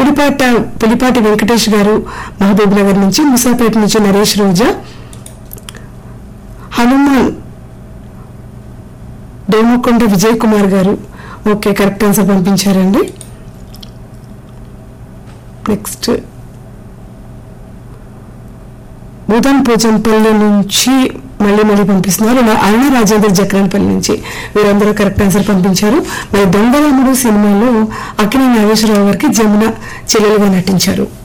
పులిపాట పులిపాటి వెంకటేష్ గారు మహబూబ్ నగర్ నుంచి ముసాపేట నుంచి నరేష్ రోజా హనుమాన్ డోమకొండ విజయ్ కుమార్ గారు ఓకే కరెక్ట్ ఆన్సర్ పంపించారండి నెక్స్ట్ బూదన్ పోచంపల్లి నుంచి మళ్ళీ మళ్ళీ పంపిస్తున్నారు ఇలా అరుణ రాజేంద్ర జక్రాన్పల్లి నుంచి వీరందరూ కరెక్ట్ ఆన్సర్ పంపించారు మరి దొంగరాముడు సినిమాలో అక్కినే నాగేశ్వరరావు గారికి జమున చెల్లెలుగా నటించారు